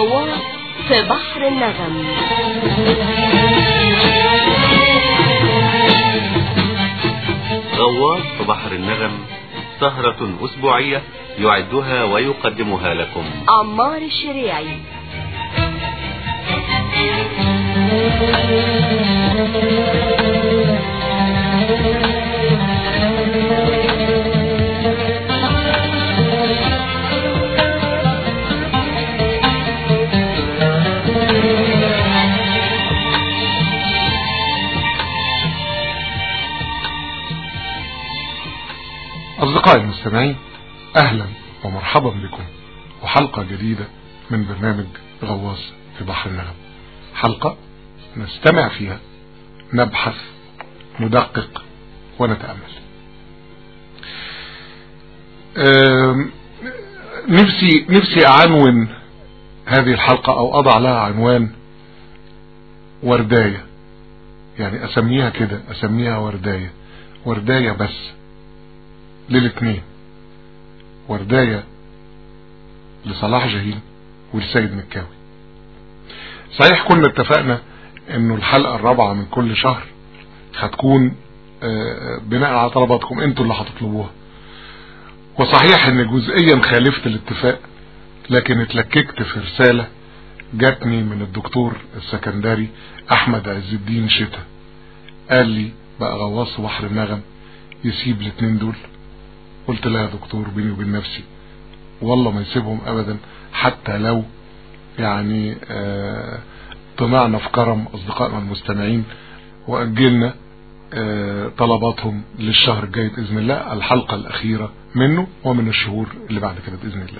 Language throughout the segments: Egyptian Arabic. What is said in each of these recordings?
غواص في بحر النغم غواص في بحر النغم سهرة أسبوعية يعدها ويقدمها لكم عمار الشريعي أصدقائي المستمعين أهلا ومرحبا بكم وحلقة جديدة من برنامج غواص في بحر النغم حلقة نستمع فيها نبحث ندقق ونتأمل أم، نفسي نفسي أعنون هذه الحلقة أو أضع لها عنوان ورداية يعني أسميها كده أسميها ورداية ورداية بس للاثنين ورداية لصلاح جاهين ولسيد مكاوي صحيح كنا اتفقنا انه الحلقة الرابعة من كل شهر هتكون آه، بناء على طلباتكم انتوا اللي هتطلبوها وصحيح ان جزئيا خالفت الاتفاق لكن اتلككت في رسالة جاتني من الدكتور السكندري احمد عز الدين شتا قال لي بقى غواص بحر النغم يسيب الاتنين دول قلت لا يا دكتور بيني وبين نفسي والله ما يسيبهم ابدا حتى لو يعني آه طمعنا في كرم اصدقائنا المستمعين واجلنا آه طلباتهم للشهر الجاي باذن الله الحلقة الاخيرة منه ومن الشهور اللي بعد كده باذن الله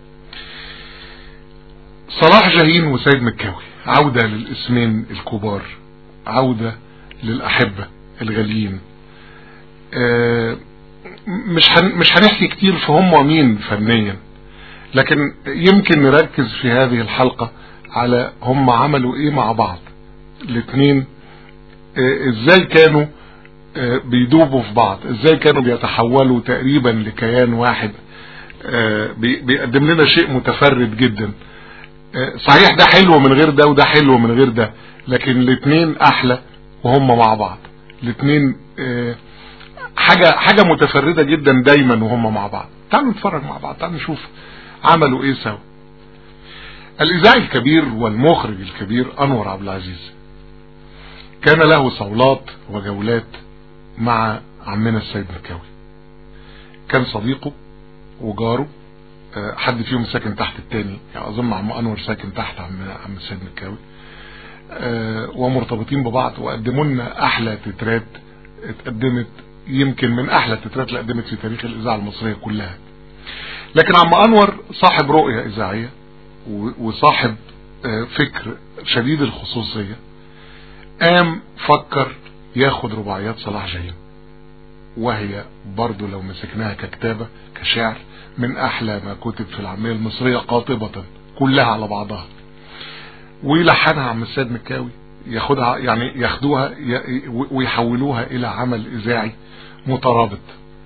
صلاح جاهين وسيد مكاوي عودة للاسمين الكبار عودة للاحبة الغاليين آه مش هن مش هنحكي كتير في هم مين فنيا لكن يمكن نركز في هذه الحلقة على هم عملوا ايه مع بعض الاثنين اه ازاي كانوا اه بيدوبوا في بعض ازاي كانوا بيتحولوا تقريبا لكيان واحد اه بيقدم لنا شيء متفرد جدا صحيح ده حلو من غير ده وده حلو من غير ده لكن الاثنين احلى وهم مع بعض الاثنين حاجة حاجة متفردة جدا دايما وهم مع بعض تعالوا نتفرج مع بعض تعالوا نشوف عملوا ايه سوا الاذاعي الكبير والمخرج الكبير انور عبد العزيز كان له صولات وجولات مع عمنا السيد مكاوي كان صديقه وجاره حد فيهم ساكن تحت التاني يعني اظن عم انور ساكن تحت عم عم السيد مكاوي ومرتبطين ببعض وقدموا لنا احلى تترات اتقدمت يمكن من احلى التترات اللي قدمت في تاريخ الاذاعه المصريه كلها لكن عم انور صاحب رؤيه اذاعيه وصاحب فكر شديد الخصوصيه قام فكر ياخد رباعيات صلاح جاهين وهي برضو لو مسكناها ككتابة كشعر من احلى ما كتب في العامية المصرية قاطبة كلها على بعضها ويلحنها عم السيد مكاوي ياخدها يعني ياخدوها ويحولوها الى عمل اذاعي مترابط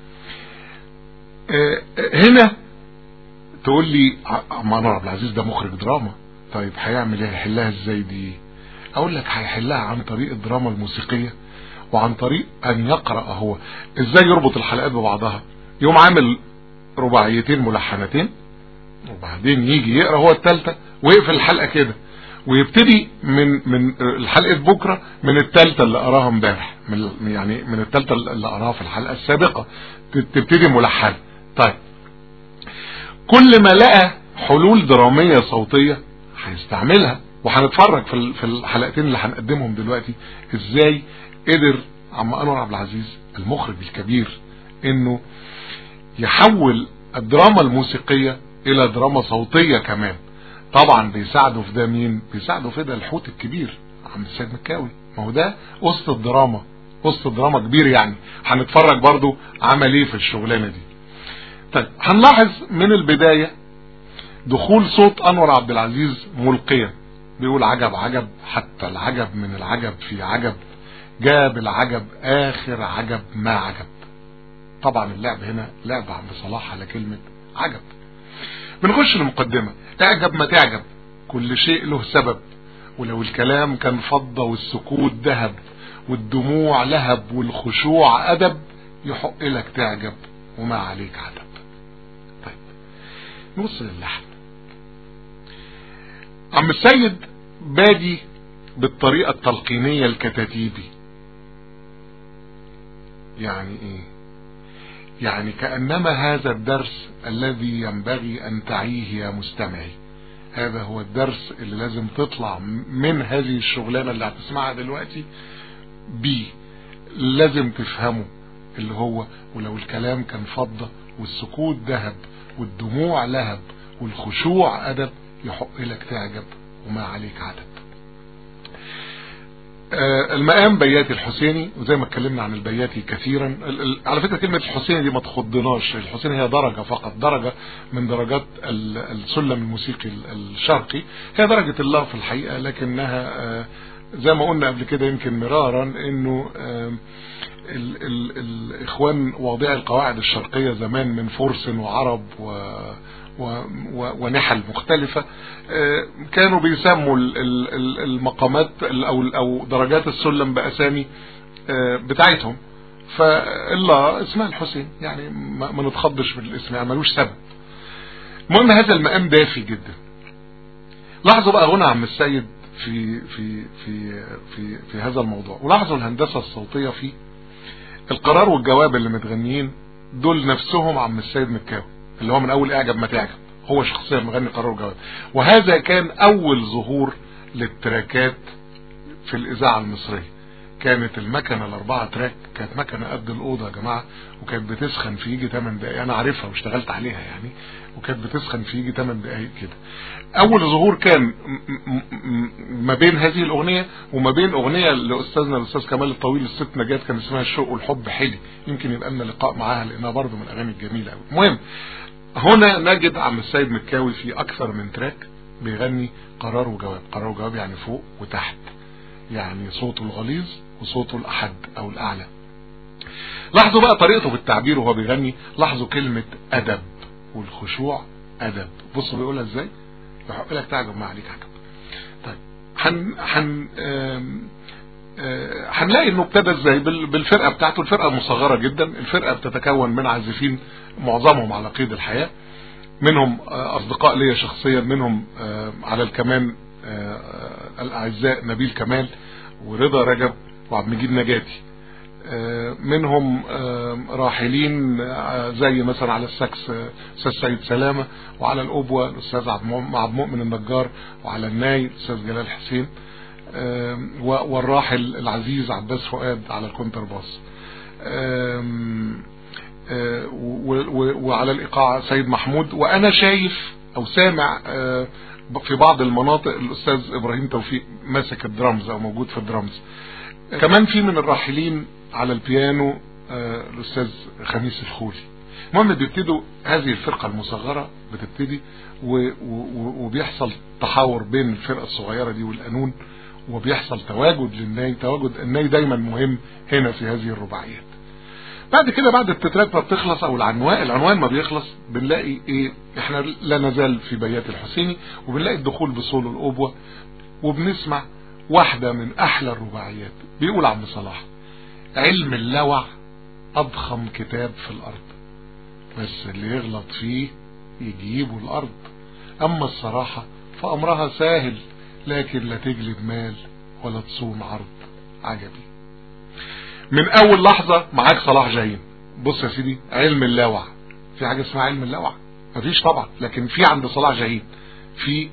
هنا تقول لي عم انور عبد العزيز ده مخرج دراما طيب هيعمل ايه هيحلها ازاي دي اقول لك هيحلها عن طريق الدراما الموسيقية وعن طريق ان يقرأ هو ازاي يربط الحلقات ببعضها يوم عامل رباعيتين ملحنتين وبعدين يجي يقرأ هو التالتة ويقفل الحلقة كده ويبتدي من من الحلقة بكرة من التالتة اللي قراها امبارح من يعني من التالتة اللي قراها في الحلقة السابقة تبتدي ملحنة طيب كل ما لقى حلول درامية صوتية هيستعملها وهنتفرج في في الحلقتين اللي هنقدمهم دلوقتي ازاي قدر عم انور عبد العزيز المخرج الكبير انه يحول الدراما الموسيقية الى دراما صوتية كمان طبعا بيساعده في ده مين بيساعده في ده الحوت الكبير عم السيد مكاوي ما هو ده وسط الدراما وسط الدراما كبير يعني هنتفرج برضو عمل ايه في الشغلانة دي طيب هنلاحظ من البداية دخول صوت انور عبد العزيز ملقيا بيقول عجب عجب حتى العجب من العجب في عجب جاب العجب اخر عجب ما عجب طبعا اللعب هنا لعب عند صلاح على كلمة عجب بنخش المقدمة اعجب ما تعجب كل شيء له سبب ولو الكلام كان فضة والسكوت ذهب والدموع لهب والخشوع أدب يحق لك تعجب وما عليك عتب طيب نوصل اللحن عم السيد بادي بالطريقة التلقينية الكتاتيبي يعني ايه يعني كأنما هذا الدرس الذي ينبغي أن تعيه يا مستمعي هذا هو الدرس اللي لازم تطلع من هذه الشغلانة اللي هتسمعها دلوقتي بيه لازم تفهمه اللي هو ولو الكلام كان فضة والسكوت ذهب والدموع لهب والخشوع أدب يحق لك تعجب وما عليك عتب آه المقام بياتي الحسيني وزي ما اتكلمنا عن البياتي كثيرا على فكرة كلمة الحسيني دي ما تخضناش الحسيني هي درجة فقط درجة من درجات السلم الموسيقي الشرقي هي درجة الله في الحقيقة لكنها آه زي ما قلنا قبل كده يمكن مرارا انه آه ال ال الاخوان واضعي القواعد الشرقية زمان من فرس وعرب و ونحل مختلفة كانوا بيسموا المقامات او او درجات السلم باسامي بتاعتهم فالله اسمها الحسين يعني ما نتخضش بالاسم يعني ملوش سبب المهم هذا المقام دافي جدا لاحظوا بقى هنا عم السيد في في في في في هذا الموضوع ولاحظوا الهندسة الصوتية فيه القرار والجواب اللي متغنيين دول نفسهم عم السيد مكاوي اللي هو من اول اعجب ما تعجب هو شخصيا مغني قرار وجواب وهذا كان اول ظهور للتراكات في الاذاعه المصريه كانت المكنه الاربعه تراك كانت مكنه قد الاوضه يا جماعه وكانت بتسخن في يجي 8 دقائق انا عارفها واشتغلت عليها يعني وكانت بتسخن في يجي 8 دقائق كده اول ظهور كان ما بين هذه الاغنيه وما بين اغنيه لاستاذنا الاستاذ كمال الطويل الست نجاة كان اسمها الشوق والحب حلي يمكن يبقى لنا لقاء معاها لانها برضه من الاغاني الجميله قوي المهم هنا نجد عم السيد مكاوي في اكثر من تراك بيغني قرار وجواب قرار وجواب يعني فوق وتحت يعني صوته الغليظ وصوته الاحد او الاعلى لاحظوا بقى طريقته في التعبير وهو بيغني لاحظوا كلمة ادب والخشوع ادب بصوا بيقولها ازاي يحق لك تعجب ما عليك عجب طيب هن هن هنلاقي انه ابتدى ازاي بالفرقة بتاعته الفرقة مصغرة جدا الفرقة بتتكون من عازفين معظمهم على قيد الحياة منهم اصدقاء ليا شخصيا منهم على الكمان الاعزاء نبيل كمال ورضا رجب وعبد المجيد نجاتي منهم راحلين زي مثلا على السكس استاذ سيد سلامة وعلى الأبوة الأستاذ عبد مؤمن النجار وعلى الناي الأستاذ جلال حسين والراحل العزيز عباس فؤاد على الكونترباس وعلى الإيقاع سيد محمود وأنا شايف أو سامع في بعض المناطق الأستاذ إبراهيم توفيق ماسك الدرامز أو موجود في الدرامز كمان في من الراحلين على البيانو آه الاستاذ خميس الخولي المهم بيبتدوا هذه الفرقة المصغرة بتبتدي وبيحصل تحاور بين الفرقة الصغيرة دي والقانون وبيحصل تواجد للناي تواجد الناي دايما مهم هنا في هذه الرباعيات بعد كده بعد التترات ما بتخلص او العنوان العنوان ما بيخلص بنلاقي ايه احنا لا نزال في بيات الحسيني وبنلاقي الدخول بصولو الأبوة وبنسمع واحدة من احلى الرباعيات بيقول عم صلاح علم اللوع اضخم كتاب في الارض بس اللي يغلط فيه يجيبه الارض اما الصراحة فامرها سهل لكن لا تجلب مال ولا تصون عرض عجبي من اول لحظة معاك صلاح جايين بص يا سيدي علم اللاوع في حاجة اسمها علم اللاوع مفيش طبعا لكن في عند صلاح جايين في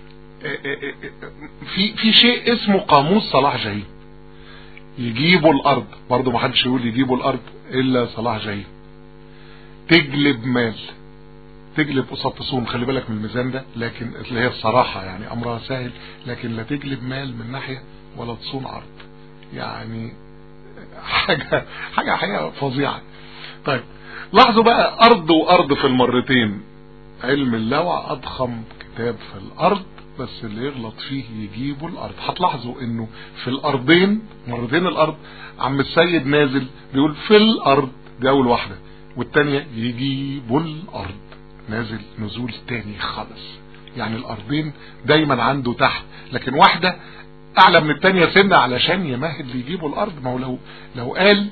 في في شيء اسمه قاموس صلاح جايين يجيبوا الارض برضه ما حدش يقول يجيبوا الارض الا صلاح جايين تجلب مال تجلب قصاد تصوم خلي بالك من الميزان ده لكن اللي هي الصراحة يعني امرها سهل لكن لا تجلب مال من ناحية ولا تصون عرض يعني حاجة حاجة حاجة فظيعة طيب لاحظوا بقى ارض وارض في المرتين علم اللوع اضخم كتاب في الارض بس اللي يغلط فيه يجيبوا الارض هتلاحظوا انه في الارضين مرتين الارض عم السيد نازل بيقول في الارض دي اول واحدة والتانية يجيبوا الارض نازل نزول تاني خالص يعني الارضين دايما عنده تحت لكن واحدة اعلى من التانية سنة علشان يمهد ليجيبوا الارض ما هو لو لو قال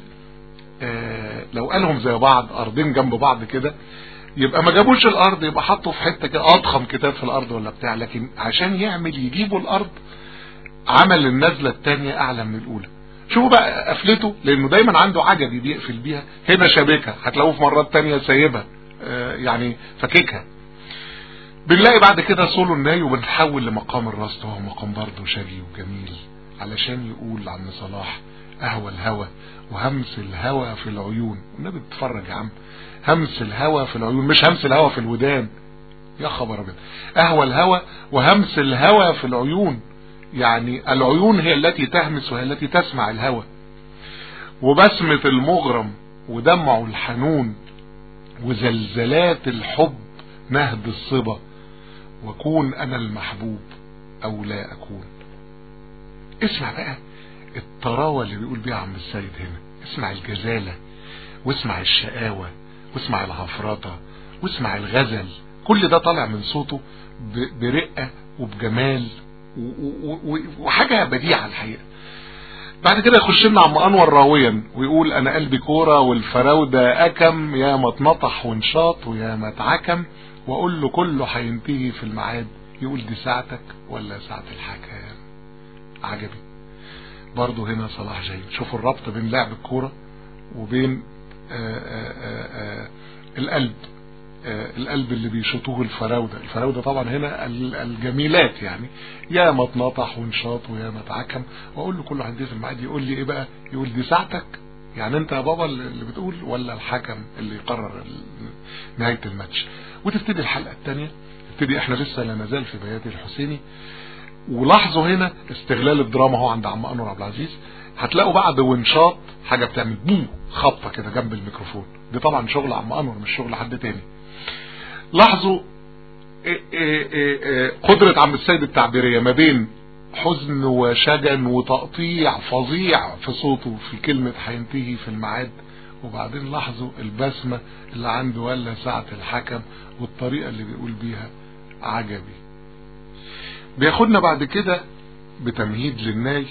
آه لو قالهم زي بعض ارضين جنب بعض كده يبقى ما جابوش الارض يبقى حطوا في حتة كده اضخم كتاب في الارض ولا بتاع لكن عشان يعمل يجيبوا الارض عمل النزلة التانية اعلى من الاولى شوفوا بقى قفلته لانه دايما عنده عجبي بيقفل بيها هنا شابكها هتلاقوه في مرات تانية سايبها آه يعني فككها بنلاقي بعد كده سولو الناي وبنتحول لمقام الرصد وهو مقام برضه شجي وجميل علشان يقول عم صلاح اهوى الهوى وهمس الهوى في العيون والنبي بتتفرج يا عم همس الهوى في العيون مش همس الهوى في الودان يا خبر ابيض اهوى الهوى وهمس الهوى في العيون يعني العيون هي التي تهمس وهي التي تسمع الهوى وبسمة المغرم ودمعه الحنون وزلزلات الحب نهد الصبا وكون انا المحبوب او لا اكون اسمع بقى الطراوة اللي بيقول بيها عم السيد هنا اسمع الجزالة واسمع الشقاوة واسمع العفرطة واسمع الغزل كل ده طالع من صوته برقة وبجمال وحاجة بديعة الحقيقة بعد كده يخش لنا عم انور راويا ويقول انا قلبي كورة والفراودة اكم يا ما اتنطح وانشاط ويا ما اتعكم واقول له كله هينتهي في الميعاد يقول دي ساعتك ولا ساعة الحكام عجبي برضه هنا صلاح جاي شوفوا الربط بين لعب الكورة وبين آآ آآ آآ القلب القلب اللي بيشوطوه الفراودة الفراودة طبعا هنا الجميلات يعني يا ما اتنطح وانشاط ويا ما اتعكم واقول له كله هينتهي في الميعاد يقول لي ايه بقى يقول دي ساعتك يعني انت يا بابا اللي بتقول ولا الحكم اللي يقرر نهاية الماتش وتبتدي الحلقة الثانية تبتدي احنا لسه لا نزال في بياتي الحسيني ولاحظوا هنا استغلال الدراما هو عند عم انور عبد العزيز هتلاقوا بعد وانشاط حاجة بتعمل بوم خبطة كده جنب الميكروفون دي طبعا شغل عم انور مش شغل حد تاني لاحظوا إيه إيه إيه قدرة عم السيد التعبيرية ما بين حزن وشجن وتقطيع فظيع في صوته في كلمة هينتهي في الميعاد وبعدين لاحظوا البسمة اللي عنده ولا ساعة الحكم والطريقة اللي بيقول بيها عجبي بياخدنا بعد كده بتمهيد للناي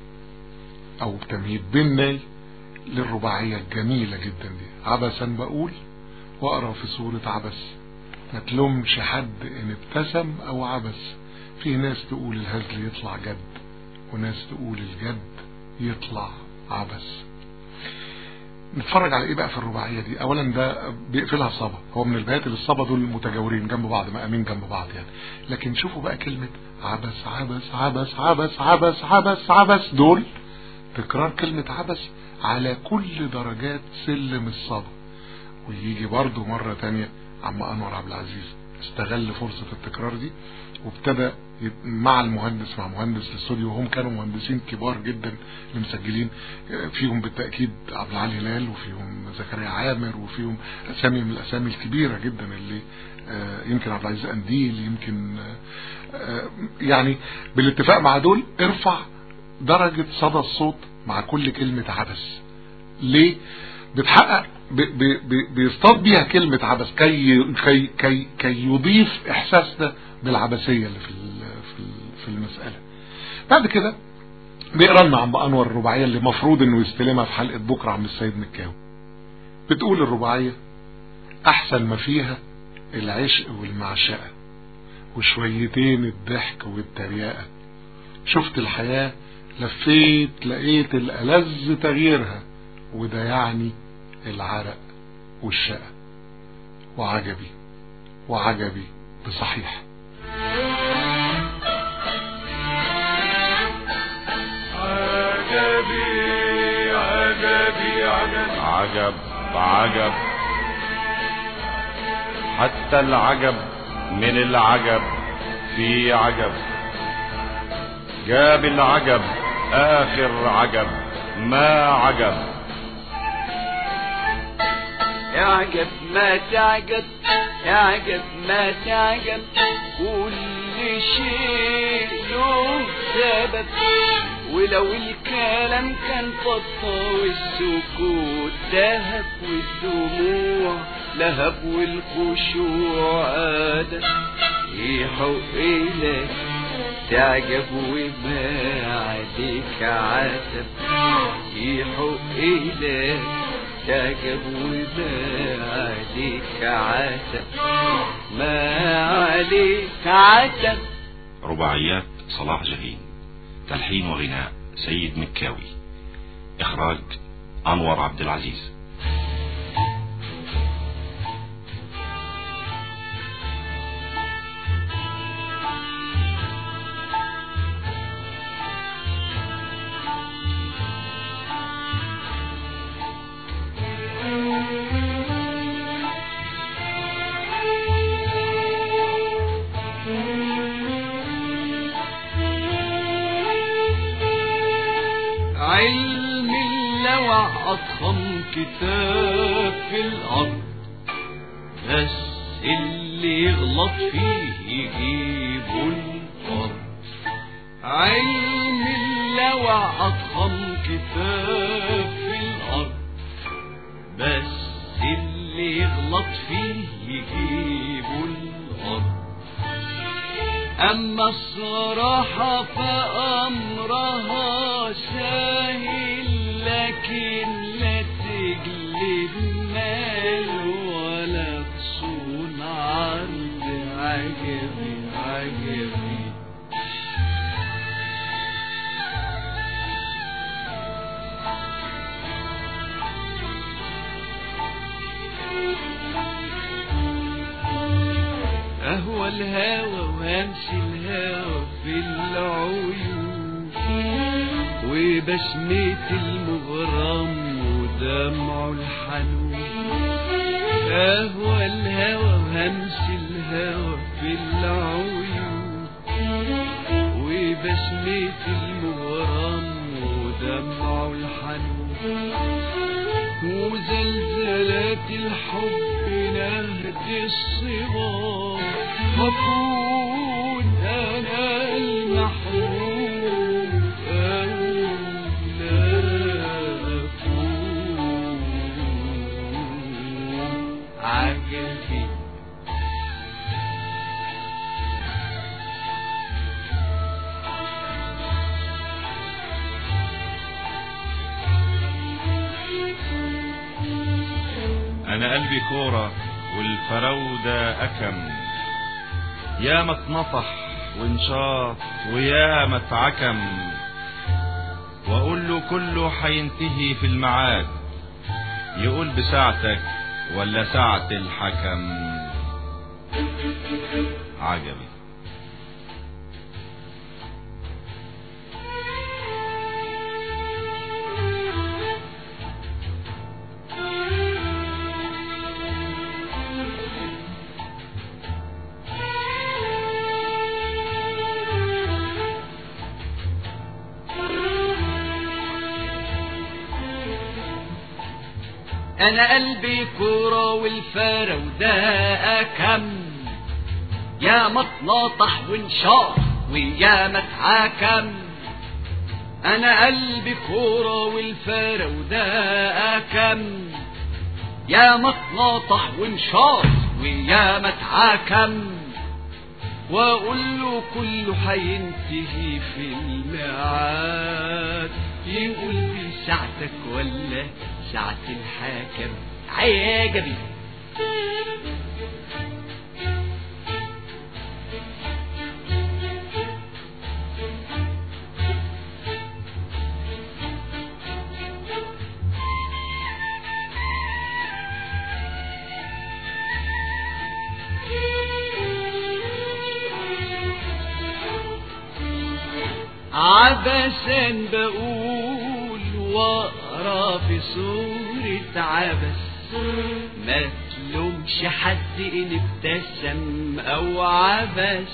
او بتمهيد بالناي للرباعية الجميلة جدا دي عبسا بقول واقرا في سورة عبس ما تلومش حد ان ابتسم او عبس في ناس تقول الهزل يطلع جد وناس تقول الجد يطلع عبس نتفرج على ايه بقى في الرباعية دي اولا ده بيقفلها صبا هو من البيات اللي الصبا دول متجاورين جنب بعض مقامين جنب بعض يعني لكن شوفوا بقى كلمة عبس عبس عبس عبس عبس عبس عبس دول تكرار كلمة عبس على كل درجات سلم الصبا ويجي برضو مرة تانية عم انور عبد العزيز استغل فرصة التكرار دي وابتدى مع المهندس مع مهندس الاستوديو وهم كانوا مهندسين كبار جدا اللي مسجلين فيهم بالتأكيد عبد العالي هلال وفيهم زكريا عامر وفيهم اسامي من الاسامي الكبيرة جدا اللي يمكن عبد العزيز قنديل يمكن يعني بالاتفاق مع دول ارفع درجة صدى الصوت مع كل كلمة عبس ليه بتحقق بي بي بيصطاد بيها كلمة عبس كي, كي, كي, كي يضيف احساسنا بالعبثية اللي في في في المسألة بعد كده بيقرا لنا عم انور الرباعية اللي مفروض انه يستلمها في حلقة بكرة عم السيد مكاوي بتقول الرباعية احسن ما فيها العشق والمعشقة وشويتين الضحك والتريقة شفت الحياة لفيت لقيت الألذ تغييرها وده يعني العرق والشقة وعجبي وعجبي بصحيح عجبي عجبي عجب عجب عجب حتى العجب من العجب في عجب جاب العجب آخر عجب ما عجب اعجب ما تعجب اعجب ما تعجب كل شيء له سبب ولو الكلام كان فضة والسكوت ذهب والدموع لهب والخشوع عادة يحق لك تعجب وما عليك عتب يحق لك تعجب وما عليك عتب ما عليك عتب رباعيات صلاح جاهين تلحين وغناء سيد مكاوي إخراج أنور عبد العزيز علم اللوع أضخم كتاب في الأرض بس اللي يغلط فيه يجيبه الأرض علم اللوع أضخم كتاب في الأرض بس اللي يغلط فيه يجيبه الأرض أما الصراحة فأمرها سهل لكن لا تجلب مال ولا تصون عرض عجبي عجبي أهوى الهوى وهمشي الهوى في العيون وبسمة المغرم ودمع الحنون أهوى الهوى وهمشي الهوى في العيون وبسمة المغرم ودمع الحنون وزلزلات الحب نهد الصغار وكون انا المحروم او لا اكون عجبي أنا قلبي كورة والفراودة أكم يا ما اتنطح وانشاط ويا ما اتعكم وأقول له كله حينتهي في الميعاد يقول بساعتك ولا ساعة الحكم عجبي انا قلبي كورة والفارة وده كم يا متناطح وانشاط ويا متعاكم انا قلبي كورة والفارة وده كم يا متناطح وانشاط ويا متعاكم واقول له كله حينتهي في الميعاد يقول لي ساعتك ولا ساعة الحاكم عجبي عبسا بقول واقرا في سورة عبس ما تلومش حد ان ابتسم او عبس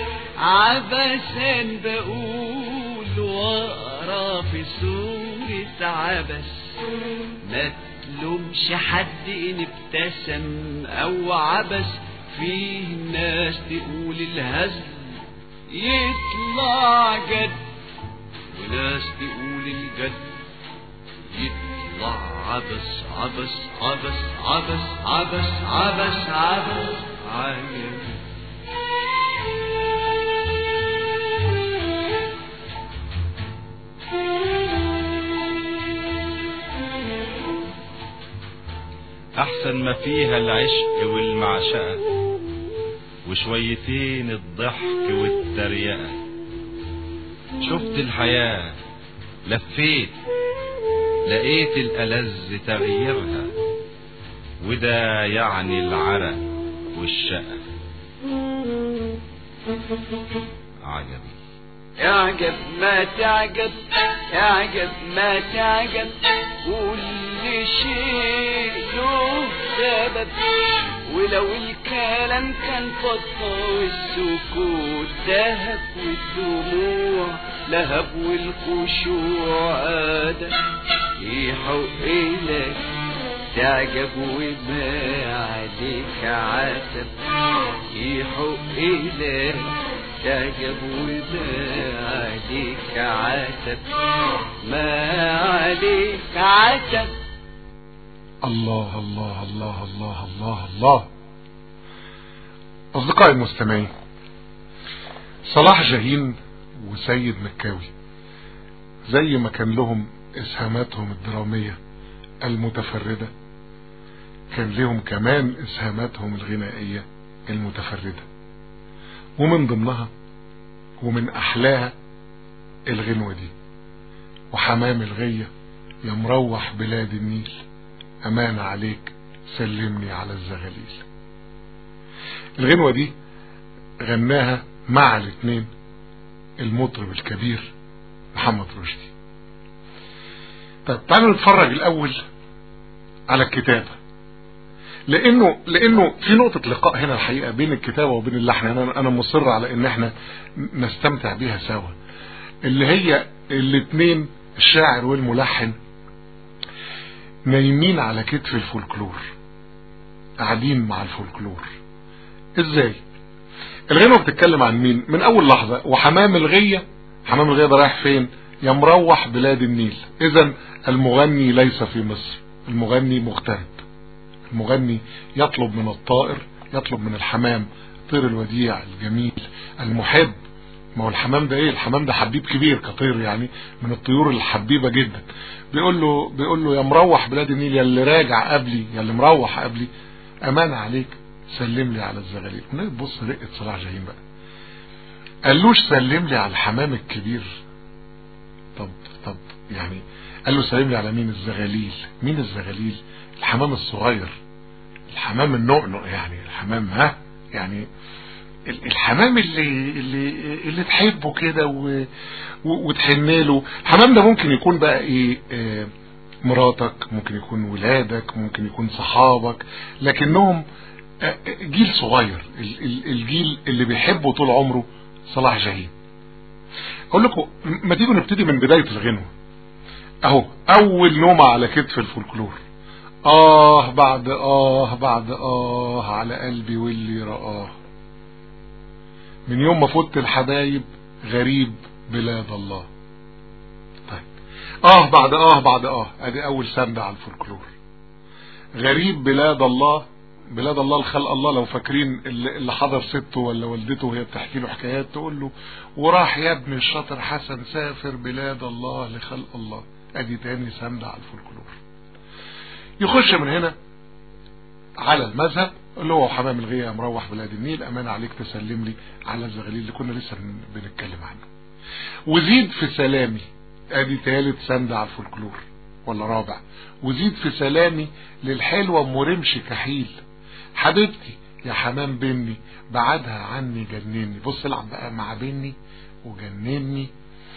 عبسا بقول واقرا في سورة عبس ما تلومش حد ان ابتسم او عبس فيه ناس تقول الهزل يطلع جد وناس تقول الجد يطلع عبس عبس عبس عبس عبس عبس عبس عبس عجب احسن ما فيها العشق والمعشقة وشويتين الضحك والتريقة شفت الحياة لفيت لقيت الألذ تغييرها وده يعني العرق والشقة عجبي اعجب ما تعجب اعجب ما تعجب كل شيء له سبب ولو الكلام كان فضة والسكوت ذهب والدموع لهب والخشوع أدب يحق لك تعجب وما عليك عتب يحق لك تعجب وما عليك عتب ما عليك عتب الله الله الله الله الله الله أصدقائي المستمعين صلاح جاهين وسيد مكاوي زي ما كان لهم إسهاماتهم الدرامية المتفردة كان لهم كمان إسهاماتهم الغنائية المتفردة ومن ضمنها ومن أحلاها الغنوة دي وحمام الغية يا مروح بلاد النيل أمان عليك سلمني على الزغاليل الغنوة دي غناها مع الاثنين المطرب الكبير محمد رشدي طيب تعالوا نتفرج الأول على الكتابة لأنه لأنه في نقطة لقاء هنا الحقيقة بين الكتابة وبين اللحن أنا أنا مصر على إن إحنا نستمتع بيها سوا اللي هي الاثنين الشاعر والملحن نايمين على كتف الفولكلور قاعدين مع الفولكلور ازاي الغنوة بتتكلم عن مين من اول لحظة وحمام الغية حمام الغية ده رايح فين يا مروح بلاد النيل اذا المغني ليس في مصر المغني مغترب المغني يطلب من الطائر يطلب من الحمام طير الوديع الجميل المحب ما هو الحمام ده ايه الحمام ده حبيب كبير كطير يعني من الطيور الحبيبة جدا بيقول له بيقول له يا مروح بلاد النيل يا اللي راجع قبلي يا اللي مروح قبلي امان عليك سلم لي على الزغاليل بص رقة صلاح جاهين بقى قالوش سلم لي على الحمام الكبير طب طب يعني قال له سلم لي على مين الزغاليل مين الزغاليل الحمام الصغير الحمام النؤنؤ يعني الحمام ها يعني الحمام اللي اللي اللي تحبه كده وتحن له الحمام ده ممكن يكون بقى ايه اه مراتك ممكن يكون ولادك ممكن يكون صحابك لكنهم اه جيل صغير الجيل اللي بيحبه طول عمره صلاح جاهين اقول لكم ما تيجوا نبتدي من بداية الغنوة اهو اول نومة على كتف الفولكلور اه بعد اه بعد اه على قلبي واللي رآه من يوم ما فت الحبايب غريب بلاد الله طيب اه بعد اه بعد اه ادي اول سند على الفولكلور غريب بلاد الله بلاد الله الخلق الله لو فاكرين اللي حضر سته ولا والدته وهي بتحكي له حكايات تقول له وراح يا ابن الشاطر حسن سافر بلاد الله لخلق الله ادي تاني سند على الفولكلور يخش من هنا على المذهب اللي هو حمام الغية مروح بلاد النيل امان عليك تسلم لي على الزغاليل اللي كنا لسه بنتكلم عنه وزيد في سلامي ادي تالت سند على الفولكلور ولا رابع وزيد في سلامي للحلوة ام رمش كحيل حبيبتي يا حمام بني بعدها عني جنني بص العب بقى مع بني وجنني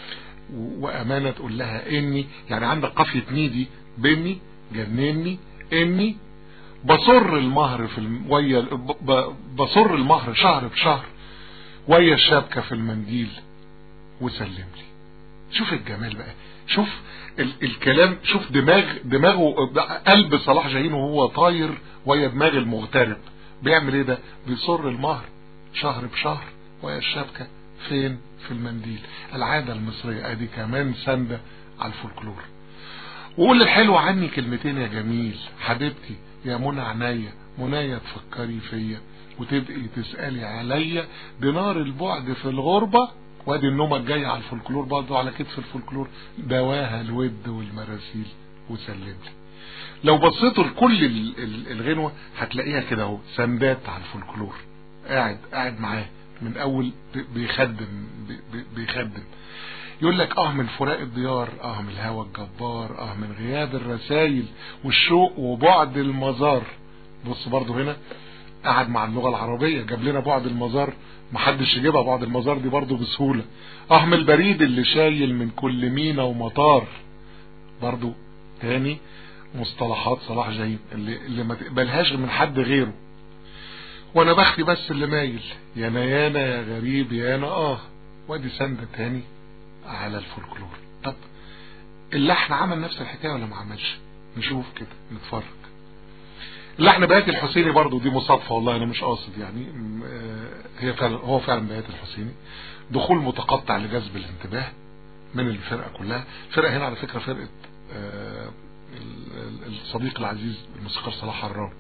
وامانة تقول لها اني يعني عندك قافية نيدي بني جنني اني بصر المهر في الم... ويا ب... بصر المهر شهر بشهر ويا الشبكة في المنديل وسلم لي شوف الجمال بقى شوف ال... الكلام شوف دماغ دماغه قلب صلاح جاهين وهو طاير ويا دماغ المغترب بيعمل ايه ده بيصر المهر شهر بشهر ويا الشبكة فين في المنديل العادة المصرية ادي كمان سندة على الفولكلور وقول الحلو عني كلمتين يا جميل حبيبتي يا منى عينيا منايا تفكري فيا وتبقي تسألي عليا بنار البعد في الغربة وادي النومة الجاية على الفولكلور برضه على كتف الفولكلور دواها الود والمراسيل وسلم لي لو بصيتوا لكل ال- ال- الغنوة هتلاقيها كده اهو سندات على الفولكلور قاعد قاعد معاه من اول بي- بيخدم بي- بي- بيخدم يقول لك اه من فراق الديار اه من الهوى الجبار اه من غياب الرسايل والشوق وبعد المزار بص برضو هنا قعد مع اللغة العربية جاب لنا بعد المزار محدش يجيبها بعد المزار دي برضو بسهولة اه من البريد اللي شايل من كل مينا ومطار برضو تاني مصطلحات صلاح جاهين اللي, اللي ما تقبلهاش من حد غيره وانا بختي بس اللي مايل يا نيانا يا غريب يا انا اه وادي سندة تاني على الفولكلور طب اللحن عمل نفس الحكاية ولا ما عملش نشوف كده نتفرج اللحن بيات الحسيني برضو دي مصادفة والله انا مش قاصد يعني م- آه، هي فعلا هو فعلا بيات الحسيني دخول متقطع لجذب الانتباه من الفرقة كلها الفرقة هنا على فكرة فرقة آه، ال- ال- الصديق العزيز الموسيقار صلاح حرام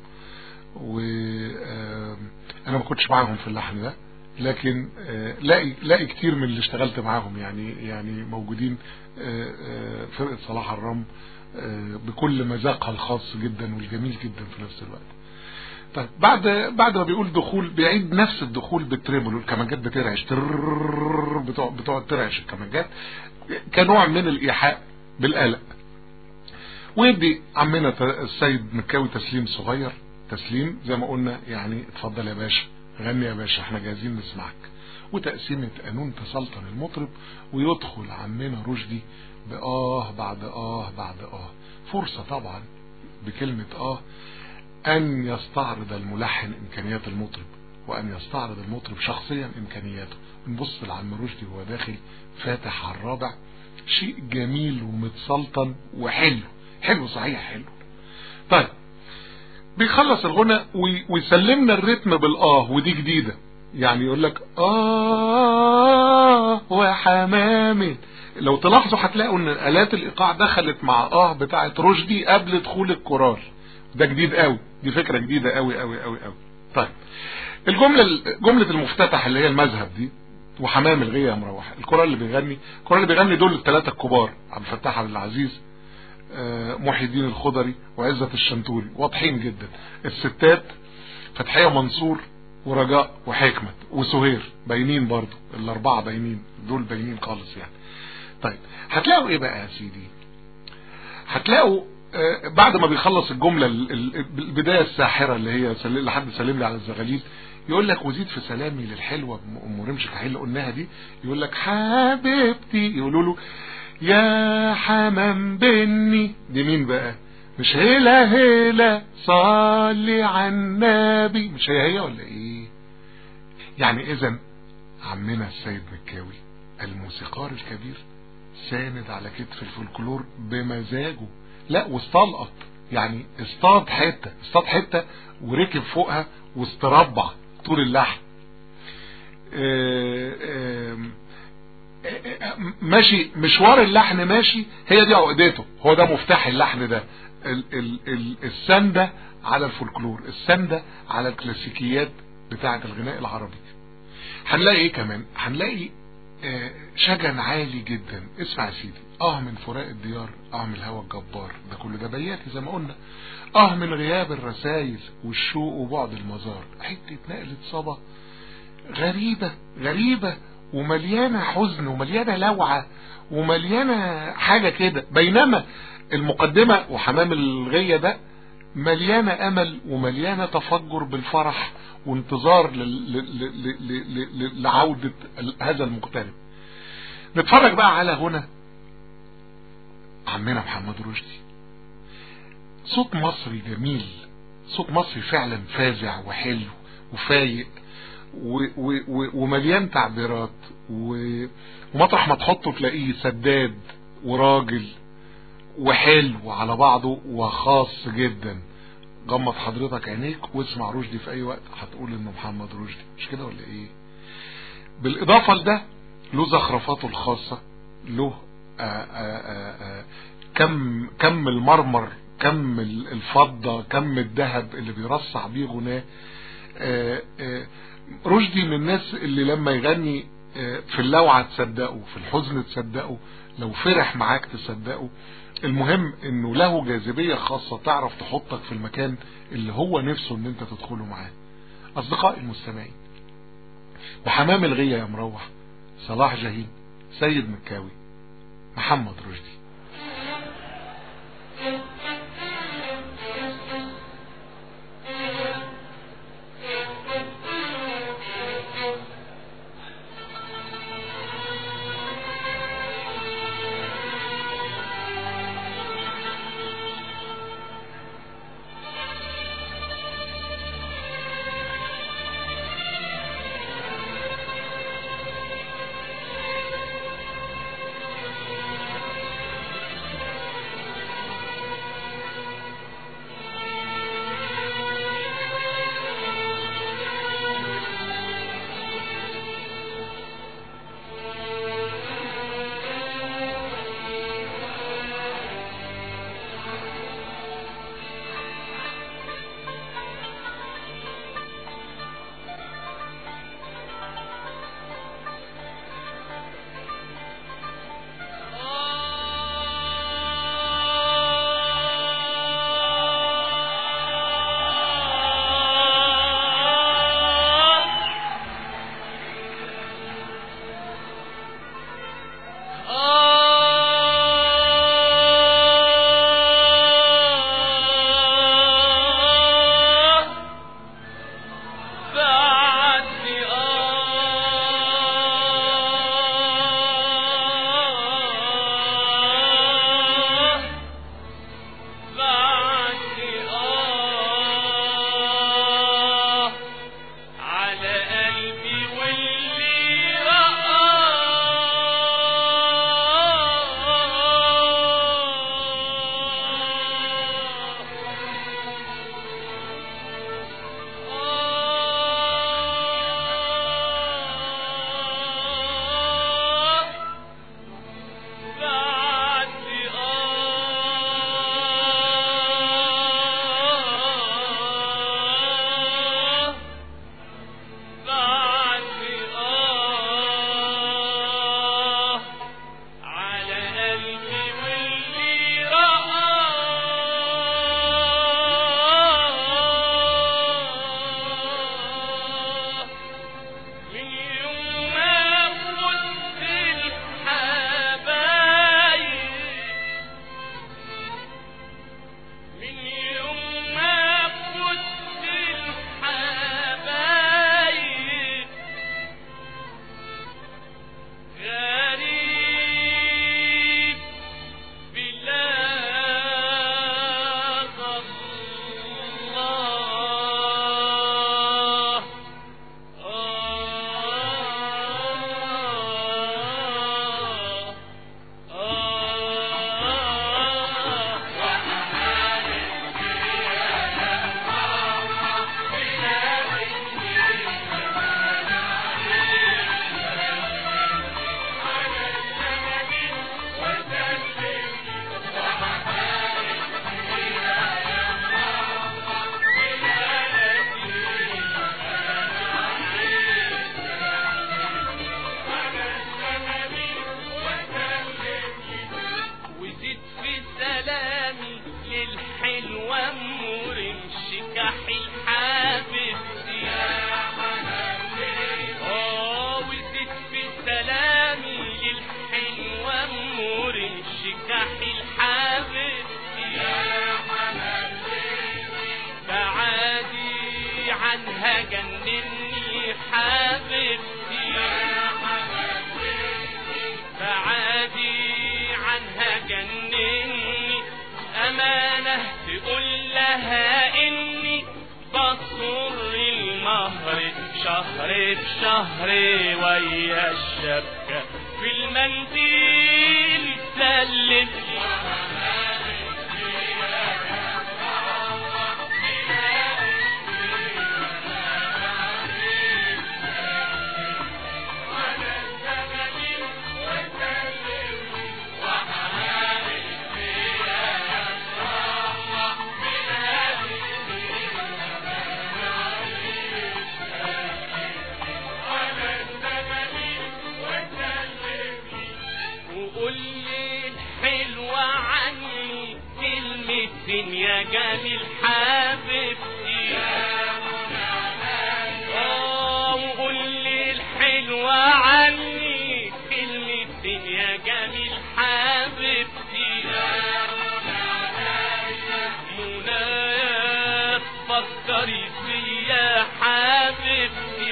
وانا ما كنتش معاهم في اللحن ده لكن آه، لاقي لاقي كتير من اللي اشتغلت معاهم يعني يعني موجودين آه، آه، فرقة صلاح حرام آه، بكل مذاقها الخاص جدا والجميل جدا في نفس الوقت طيب بعد بعد ما بيقول دخول بيعيد نفس الدخول بالتريمولو الكمانجات بترعش تررررر، بتقعد بتقعد ترعش الكمانجات كنوع من الايحاء بالقلق ويدي عمنا ت- السيد مكاوي تسليم صغير تسليم زي ما قلنا يعني اتفضل يا باشا غني يا باشا احنا جاهزين نسمعك وتقسيمة قانون تسلطن المطرب ويدخل عمنا رشدي بآه بعد آه بعد آه فرصة طبعا بكلمة آه أن يستعرض الملحن إمكانيات المطرب وأن يستعرض المطرب شخصيا إمكانياته نبص لعم رشدي وهو داخل فاتح على الرابع شيء جميل ومتسلطن وحلو حلو صحيح حلو طيب بيخلص الغنى وي- ويسلمنا الريتم بالآه ودي جديدة يعني يقول لك آه وحمامي لو تلاحظوا هتلاقوا ان آلات الإيقاع دخلت مع آه بتاعة رشدي قبل دخول الكورال ده جديد قوي دي فكرة جديدة قوي قوي قوي قوي طيب الجملة جملة المفتتح اللي هي المذهب دي وحمام الغية يا مروح الكورال اللي بيغني الكورال اللي بيغني دول الثلاثة الكبار عبد الفتاح عبد العزيز آه، محي الدين الخضري وعزة الشنتوري واضحين جدا الستات فتحية منصور ورجاء وحكمت وسهير باينين برضو الاربعة باينين دول باينين خالص يعني طيب هتلاقوا ايه بقى يا سيدي هتلاقوا آه، بعد ما بيخلص الجملة ال- ال- البداية الساحرة اللي هي سل- لحد سلم لي على الزغاليل يقول لك وزيد في سلامي للحلوة ام رمش كحيل اللي قلناها دي يقول لك حبيبتي يقولوا له يا حمام بني دي مين بقى مش هيلا هيلا صلي على النبي مش هي هي ولا ايه يعني اذا عمنا السيد مكاوي الموسيقار الكبير ساند على كتف الفولكلور بمزاجه لا واستلقط يعني اصطاد حته اصطاد حته وركب فوقها واستربع طول اللحن آه، آم، ماشي مشوار اللحن ماشي هي دي عقدته هو ده مفتاح اللحن ده ال ال ال السندة على الفولكلور السندة على الكلاسيكيات بتاعة الغناء العربي هنلاقي ايه كمان هنلاقي آه، شجن عالي جدا اسمع يا سيدي اه من فراق الديار اه من الهوى الجبار ده كل ده بياتي زي ما قلنا اه من غياب الرسايل والشوق وبعد المزار حتة نقلة صبا غريبة غريبة ومليانة حزن ومليانة لوعة ومليانة حاجة كده بينما المقدمة وحمام الغية ده مليانة أمل ومليانة تفجر بالفرح وانتظار لل- ل- ل- ل- ل- ل- لعودة ال- هذا المقترب نتفرج بقى على هنا عمنا محمد رشدي صوت مصري جميل صوت مصري فعلا فازع وحلو وفايق و و و ومليان تعبيرات و- ومطرح ما تحطه تلاقيه سداد وراجل وحلو على بعضه وخاص جدا غمض حضرتك عينيك واسمع رشدي في اي وقت هتقول انه محمد رشدي مش كده ولا ايه بالاضافة لده له زخرفاته الخاصة له آآ آآ آآ كم كم المرمر كم الفضة كم الذهب اللي بيرصع بيه غناه آه، آه، رشدي من الناس اللي لما يغني آه، في اللوعة تصدقه في الحزن تصدقه لو فرح معاك تصدقه المهم انه له جاذبية خاصة تعرف تحطك في المكان اللي هو نفسه ان انت تدخله معاه اصدقائي المستمعين وحمام الغية يا مروح صلاح جاهين سيد مكاوي محمد رشدي على قلبي واللي رآه بعد آه على قلبي واللي رآه من يوم ما فزت الحبايب من يوم ما فزت الحبايب غريب بلاد الله آه وزيد في سلامي للحلوة مرمش كحل حبيبتي اه وزيد في سلامي للحلوة مرمش كحل حبيبتي بعادي عنها جنني حبيبتي بعادي عنها جنني أمانة تقول لها إني بصر المهر شهر بشهر ويا الشبكة في المنديل سلم فين يا جميل حبيبتي اه وقول لي الحلوة عني كلمتين يا جميل حبيبتي منى فكري فيا حبيبتي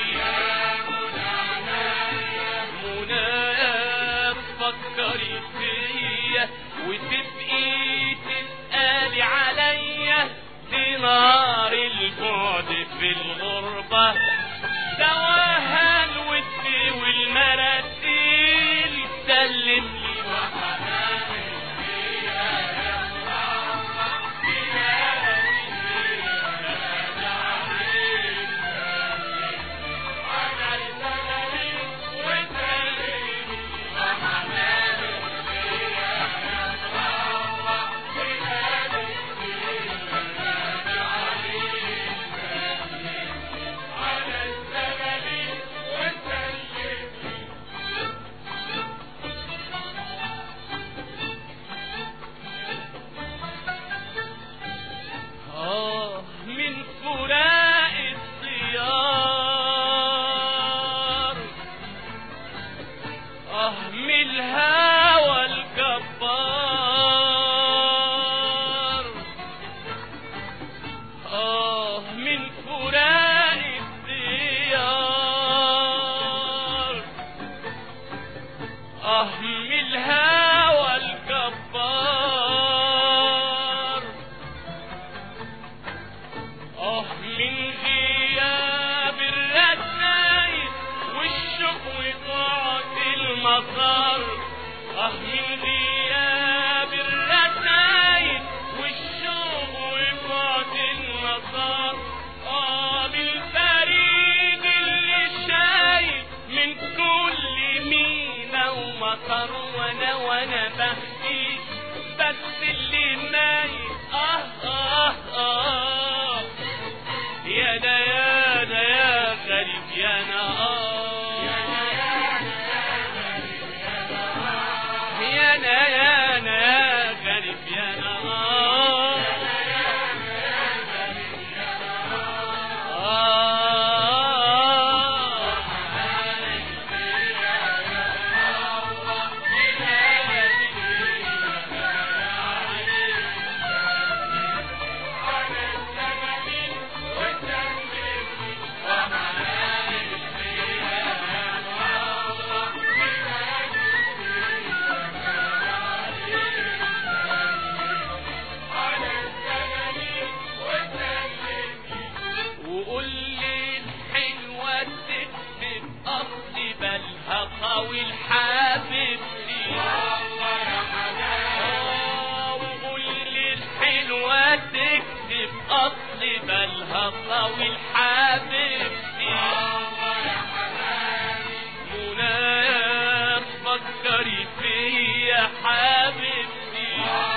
منى فكري فيا وتبقي تسألي عليا دي نار البعد في الغربة دواها الود والمراسيل سلم لي آه من فراق الديار آه من الهوى الجبار آه من فراق الديار آه من الهوى الجبار آه من غياب الرسايل والشوق وقعد المطر آه من غياب الرسايل والشوق وقعد المطر آه بالفريد اللي شايل من كل مينا ومطر وانا وانا بهدي بس اللي مايل اه اه اه يا دا يا دا يا غريب يا نا آه. يا نا يا نا يا غريب يا نا آه. آه. وقول لي الحلوة تكتب أصلي بالها قوي الحبيبتي آه، وقول لي الحلوة تكتب أصلي بالها قوي الحبيبتي منى فكري فيا حبيبتي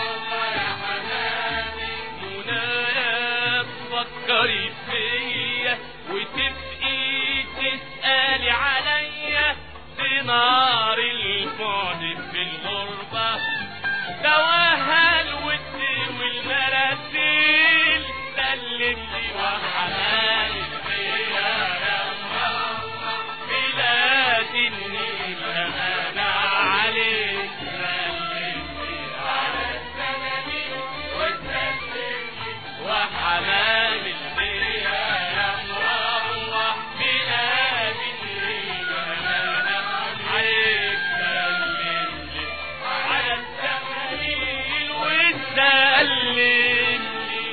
منى فكري فيا وتبقي تسألي عليا في نار البعد في الغربة دواها الود والمراسيل سلم لي وحنان فيا يا ماما بلاد النيل أنا عليك سلم لي على السنة وسلم لي وحنان فيا يا ماما بلاد النيل أنا عليك سلم لي على السماء وسلم لي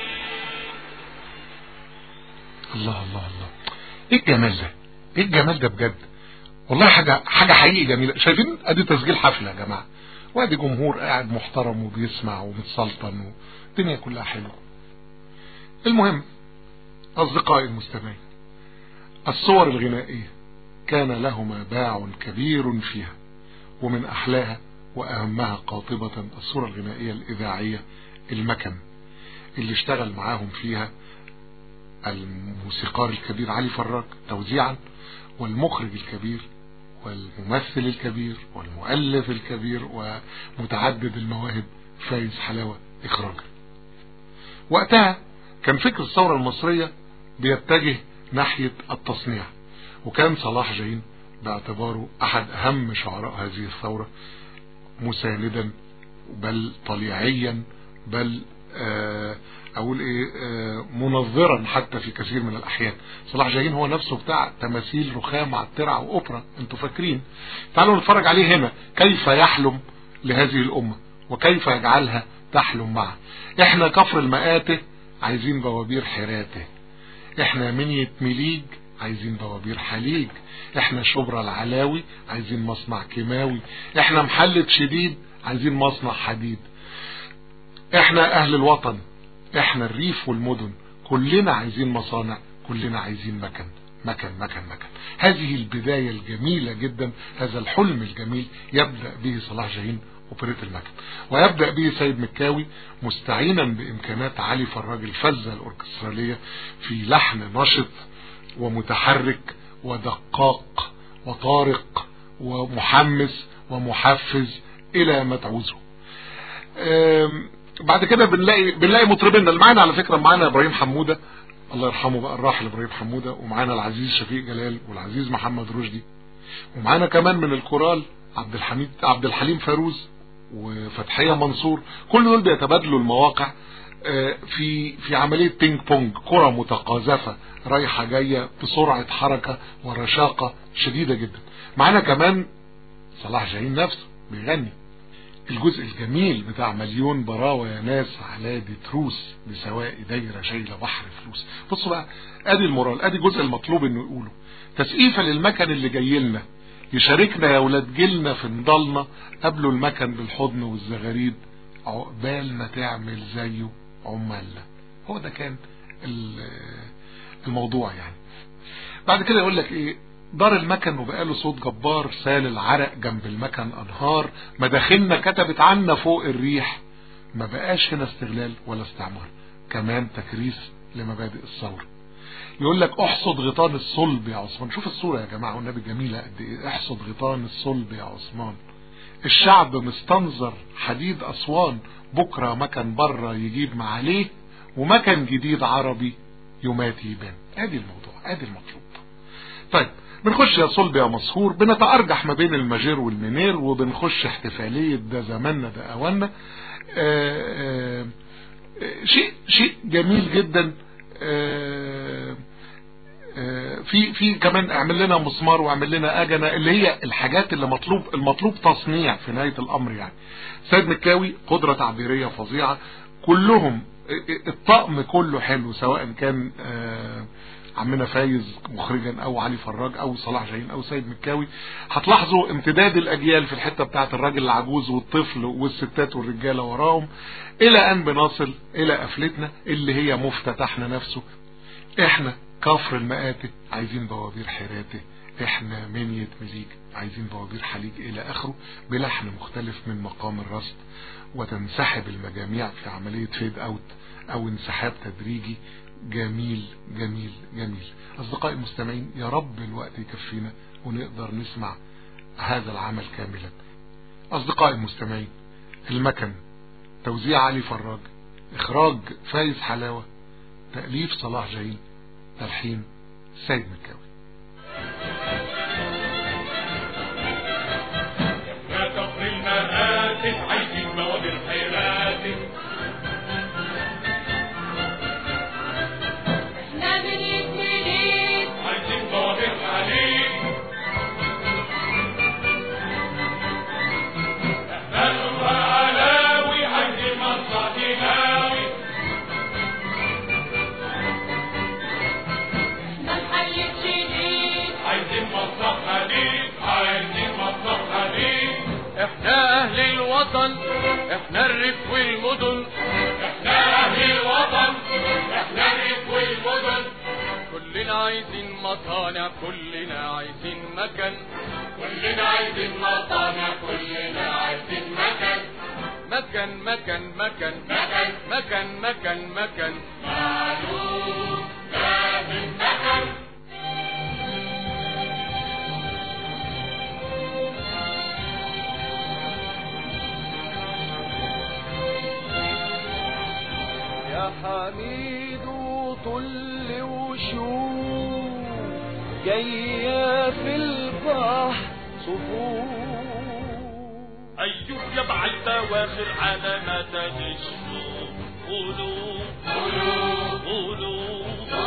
الله الله الله ايه الجمال ده ايه الجمال ده بجد والله حاجة حاجة حقيقي جميلة شايفين ادي تسجيل حفلة يا جماعة وادي جمهور قاعد محترم وبيسمع ومتسلطن والدنيا كلها حلوة المهم اصدقائي المستمعين الصور الغنائية كان لهما باع كبير فيها ومن احلاها واهمها قاطبة الصورة الغنائية الاذاعية المكن اللي اشتغل معاهم فيها الموسيقار الكبير علي فراج توزيعا والمخرج الكبير والممثل الكبير والمؤلف الكبير ومتعدد المواهب فايز حلاوة إخراجا وقتها كان فكر الثورة المصرية بيتجه ناحية التصنيع وكان صلاح جاهين باعتباره احد اهم شعراء هذه الثورة مساندا بل طليعيا بل آه اقول ايه آه منظرا حتى في كثير من الاحيان صلاح جاهين هو نفسه بتاع تماثيل رخام على الترع واوبرا انتوا فاكرين تعالوا نتفرج عليه هنا كيف يحلم لهذه الامه وكيف يجعلها تحلم معه احنا كفر المآته عايزين بوابير حراته احنا منية مليج عايزين بوابير حليج احنا شبرا العلاوي عايزين مصنع كيماوي احنا محلة شديد عايزين مصنع حديد احنا اهل الوطن احنا الريف والمدن كلنا عايزين مصانع كلنا عايزين مكن مكن مكن مكن هذه البداية الجميلة جدا هذا الحلم الجميل يبدأ به صلاح جاهين اوبريت المكن ويبدأ به سيد مكاوي مستعينا بامكانات علي فراج الفزة الاوركسترالية في لحن نشط ومتحرك ودقاق وطارق ومحمس ومحفز الى ما تعوزه بعد كده بنلاقي بنلاقي مطربينا اللي معانا على فكره معانا ابراهيم حموده الله يرحمه بقى الراحل ابراهيم حموده ومعانا العزيز شفيق جلال والعزيز محمد رشدي ومعانا كمان من الكورال عبد الحميد عبد الحليم فاروز وفتحيه منصور كل دول بيتبادلوا المواقع في في عمليه بينج بونج كره متقاذفه رايحه جايه بسرعه حركه ورشاقه شديده جدا معانا كمان صلاح جاهين نفسه بيغني الجزء الجميل بتاع مليون براوة يا ناس على دي تروس بسواء دايرة شايلة بحر فلوس بصوا بقى ادي المورال ادي الجزء المطلوب انه يقوله تسقيفة للمكن اللي جاي لنا يشاركنا يا ولاد جيلنا في نضالنا قبلوا المكن بالحضن والزغاريد عقبال ما تعمل زيه عمالنا هو ده كان الموضوع يعني بعد كده يقول لك ايه دار المكن وبقاله صوت جبار سال العرق جنب المكن انهار مداخلنا كتبت عنا فوق الريح ما بقاش هنا استغلال ولا استعمار كمان تكريس لمبادئ الثورة يقول لك احصد غيطان الصلب يا عثمان شوف الصورة يا جماعة والنبي جميلة قد ايه احصد غيطان الصلب يا عثمان الشعب مستنظر حديد اسوان بكرة مكن بره يجيب معاليه ومكن جديد عربي يماتي يبان ادي الموضوع ادي المطلوب طيب بنخش يا صلب يا مسهور بنتأرجح ما بين الماجير والمنير وبنخش احتفالية ده زماننا ده اواننا آآ آآ شيء شيء جميل جدا آآ في في كمان اعمل لنا مسمار واعمل لنا اجنه اللي هي الحاجات اللي مطلوب المطلوب تصنيع في نهايه الامر يعني سيد مكاوي قدره تعبيريه فظيعه كلهم الطقم كله حلو سواء كان عمنا فايز مخرجا او علي فراج او صلاح جاهين او سيد مكاوي هتلاحظوا امتداد الاجيال في الحته بتاعت الراجل العجوز والطفل والستات والرجاله وراهم الى ان بنصل الى قفلتنا اللي هي مفتتحنا نفسه احنا كفر المآتة عايزين بوابير حراته احنا منية مليك عايزين بوابير حليج الى اخره بلحن مختلف من مقام الرصد وتنسحب المجاميع في عملية فيد اوت او انسحاب تدريجي جميل جميل جميل اصدقائي المستمعين يا رب الوقت يكفينا ونقدر نسمع هذا العمل كاملا اصدقائي المستمعين المكن توزيع علي فراج اخراج فايز حلاوة تأليف صلاح جاهين تلحين سيد مكاوي يا كفر المآتف عايزين بوابير حيراتف احنا بنيت مليك عايزين بوابير حليب احنا شبرا علاوي عايزين مصنع كيماوي احنا محلة شديد عايزين مصنع حديد عايزين مصنع حديد احنا اهل الوطن احنا الريف والمدن احنا اهل الوطن احنا الريف والمدن كلنا عايزين مصانع كلنا عايزين مكان كلنا عايزين مصانع كلنا عايزين مكان مكان مكان مكان مكان مكان مكان مكان معلوم لازم مكان يا حميد وطل وشوق جاية في البحر صفوف أيوب يبع البواخر على مدى الشوق قولوا قولوا قولوا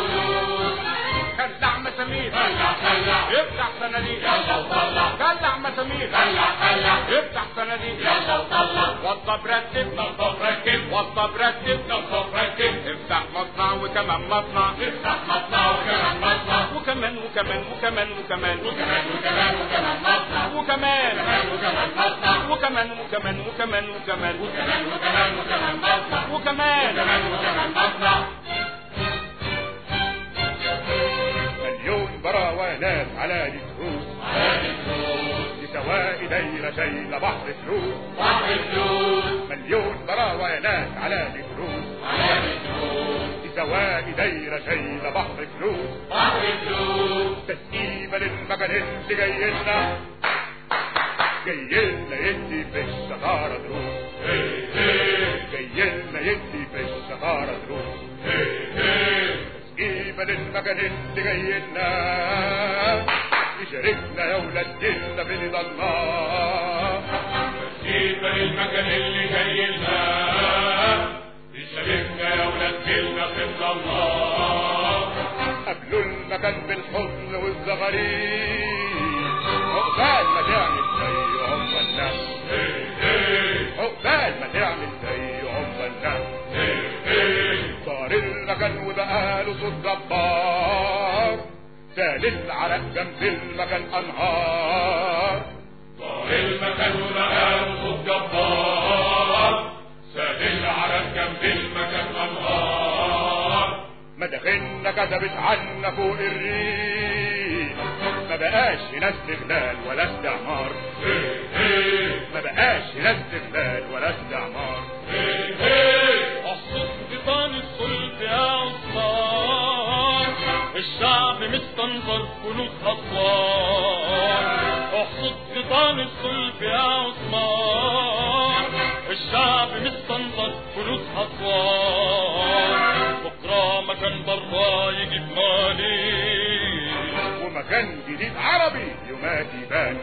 كلع مسامير كلع كلع افتح صناديق يلا وطلع كلع مسامير كلع كلع افتح صناديق يلا وطلع وضب رتب نظف ركب وضب رتب نظف ركب افتح مصنع وكمان مصنع افتح مصنع وكمان مصنع وكمان وكمان وكمان وكمان وكمان وكمان وكمان مصنع وكمان وكمان مصنع وكمان وكمان وكمان وكمان وكمان وكمان وكمان مصنع وكمان وكمان وكمان مصنع مليون براوانات على الفلوس لسواء دايرة شايلة بحر فلوس بحر فلوس مليون براوانات على الفلوس لسواء دايرة شايلة بحر فلوس بحر فلوس تسقيفة للمكان اللي جاي لنا جاي لنا يدي في الشطارة دروس جاي لنا يدي في الشطارة دروس تسقيفة للمكان اللي جاي لنا يشاركنا يا ولاد ديننا في رضا الله جيب المكان اللي جاي لنا يشاركنا يا ولاد جيلنا في الله قبلوا المكان بالحزن والزغاريد عقبال ما تعمل زيهم الناس عقبال ما تعمل زيهم الناس صار المكان وبقاله صوت جبار سال العرق جنب المكان انهار طار المكان وبقاله صوت جبار سال العرق جنب المكان انهار مداخلنا كتبت عنا فوق الريف ما بقاش هنا استغلال ولا استعمار ما بقاش هنا استغلال ولا استعمار احصد بطان الصلب يا عصار الشعب مستنظر فلوس أطوار احصد بطان الصلب يا عثمان الشعب مستنظر فلوس أطوار بكرة مكان برا يجيب مالي ومكان جديد عربي يومات يبان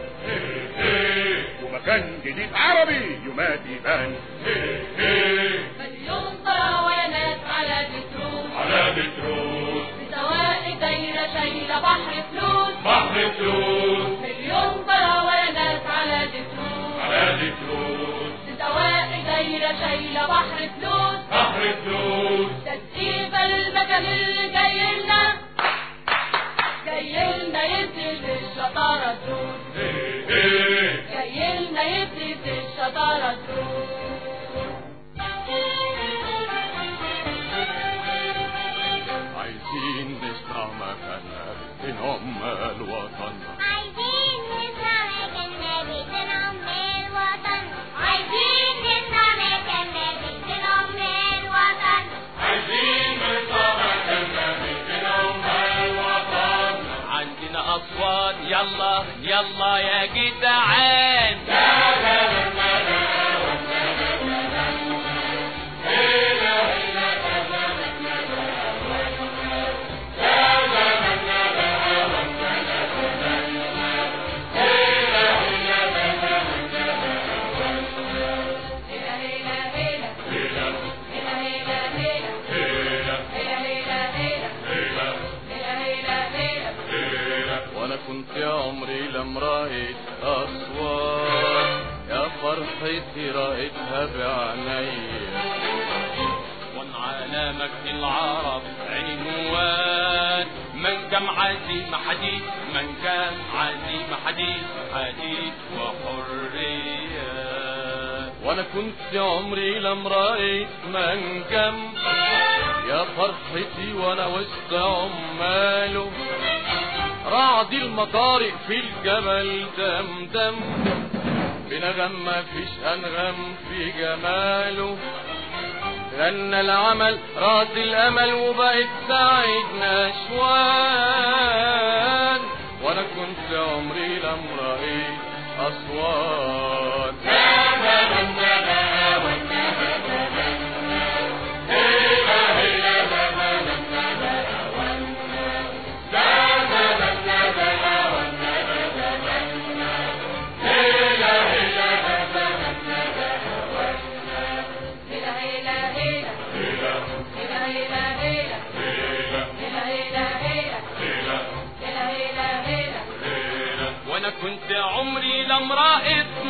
ومكان جديد عربي يومات يبان مليون براوانات على بترول على بترول سواء دايرة شايلة بحر فلوس بحر فلوس مليون براوانات على بترول على بترول سواء دايرة شايلة بحر فلوس بحر فلوس تسقيفة للمكان اللي جاي لنا جاي لنا يدي في الشطارة دروس جاي لنا يدي في الشطارة دروس عايزين نسمع مكاننا من أم الوطن عايزين نسمع مكاننا بيتنا أم الوطن عايزين نسمع مكاننا بيتنا أم الوطن عايزين نسمع مكاننا من أم الوطن عندنا أصوات يلا يلا يا جدعان هيلا هيلا هيلا هيلا هيلا هيلا هيلا هيلا هيلا هيلا هيلا هيلا وانا كنت يا عمري لم رأيت أصوات يا فرحتي رأيتها بعينيا وان على مجد العرب عنوان من كم عزيمة حديث من كان عزيمة حديث حديث وحرية وانا كنت يا عمري لم رأيت منجم يا فرحتي وانا وسط عماله رعد المطارق في الجبل دمدم بنغم مفيش انغم في جماله غنى العمل راس الامل وبقت سعيد نشوان وانا كنت عمري لم رأيت اصوات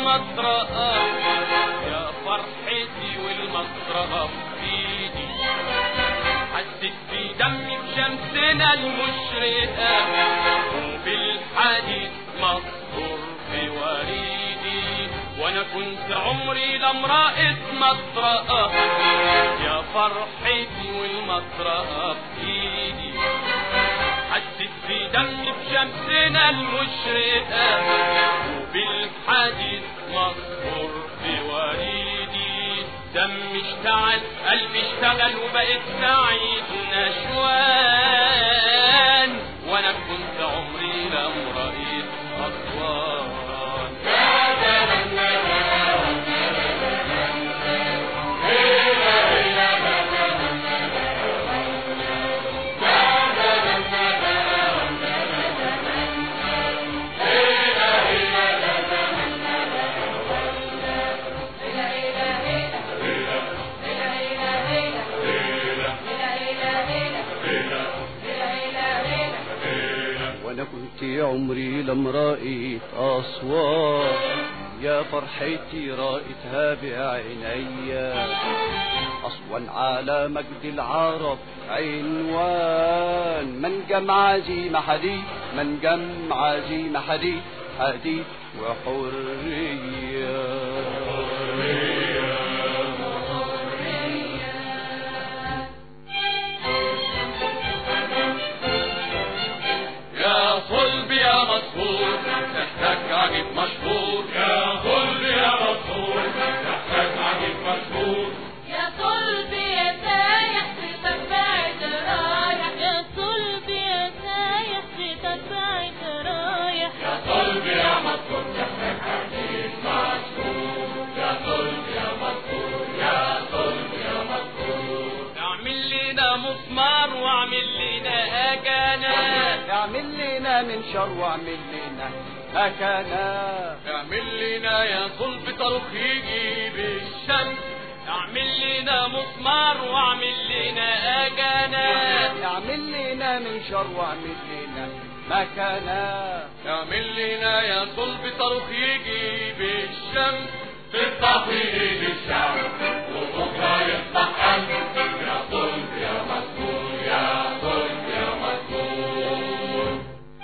المطرقة يا فرحتي والمطرقة في ايدي حسيت في دمي بشمسنا المشرقة وبالحديد مصهور في وريدي وانا كنت عمري لامرأة مطرقة يا فرحتي والمطرقة في ايدي حسيت في دمي بشمسنا المشرقة وبالحديد مصهور في وريدي دمي اشتعل قلبي اشتغل وبقيت سعيد نشوان وانا كنت عمري لم رأيت أسوان وانا كنت عمري لم رأيت أصوات يا فرحتي رأيتها بعينيا أصلا على مجد العرب عنوان من جمع عزيمة حديد من جمع عزيمة حديد حديد وحرية يا صلب يا مسهور تحتك عجيب مشهور يا صلب يا مسهور تحتك عجيب مشهور يا قلبي يا سايح في تبعت رايح يا قلبي يا سايح في تبعت رايح يا صلب يا مسهور تحتك عجيب مشهور يا صلب يا مسهور يا صلب يا مسهور اعمل لنا مسمار واعمل لنا أجانا اعمل لنا من شر واعمل لنا مكانا اعمل لنا يا صلب صاروخ يجي بالشمس اعمل لنا مسمار واعمل لنا أجانا اعمل لنا من شر واعمل لنا مكانا اعمل لنا يا صلب صاروخ يجي بالشمس تفتح في ايد الشعب وبكره يفتح قلب يا صلب يا مسؤول يا صلب يا مسؤول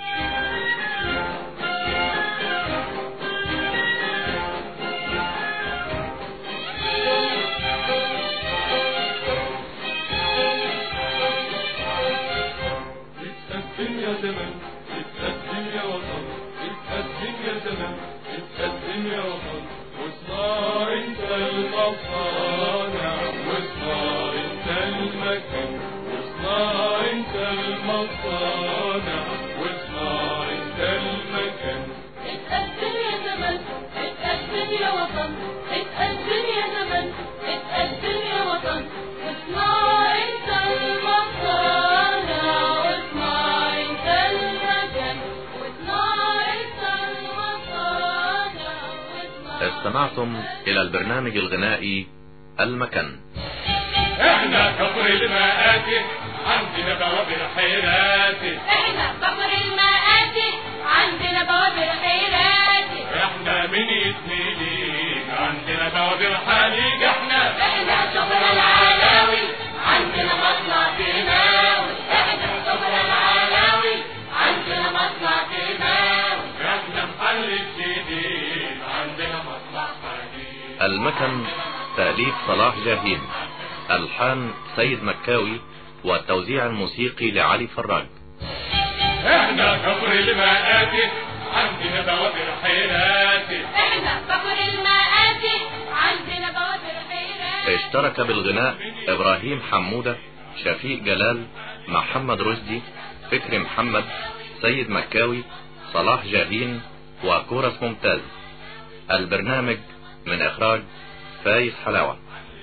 اتقدم يا زمن اتقدم يا وطن اتقدم يا زمن اتقدم يا وطن واصنع انت المصانع واصنع انت المكان واصنع انت المصانع واصنع انت المكان اتقدم يا زمن اتقدم يا وطن اتقدم يا زمن اتقدم يا وطن واصنع انت المصانع واصنع انت المكان واصنع انت المصانع واصنع استمعتم إلى البرنامج الغنائي المكن احنا كفر المآتي عندنا بوابر حيراتي احنا صبر المآتي عندنا بوابر خيراتي احنا من يتنيلين عندنا بوابر حليج احنا احنا شبرا العلاوي عندنا مصنع كيماوي احنا شبرا العلاوي عندنا مصنع كيماوي احنا محل الجديد عندنا مصنع حديد المكن تأليف صلاح جاهين ألحان سيد مكاوي والتوزيع الموسيقي لعلي فراج احنا كفر المآتي عندنا بوابر حيراتي احنا صبر المآتي عندنا بوابر خيراتي اشترك بالغناء إبراهيم حمودة شفيق جلال محمد رشدي فكري محمد سيد مكاوي صلاح جاهين وكورس ممتاز البرنامج من إخراج فايز حلاوة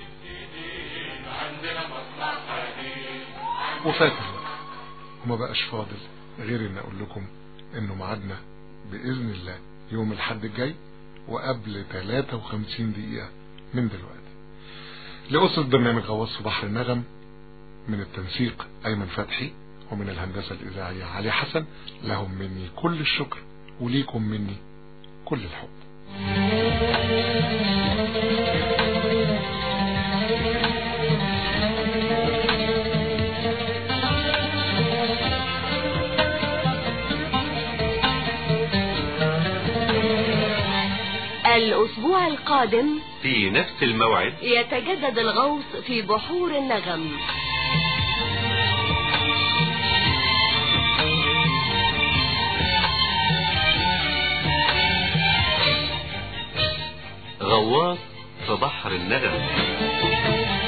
وفات الوقت وما بقاش فاضل غير ان اقول لكم انه ميعادنا باذن الله يوم الحد الجاي وقبل 53 دقيقة من دلوقتي لأسرة برنامج غواص في بحر النغم من التنسيق أيمن فتحي ومن الهندسة الإذاعية علي حسن لهم مني كل الشكر وليكم مني كل الحب الأسبوع القادم في نفس الموعد يتجدد الغوص في بحور النغم غواص في بحر النغم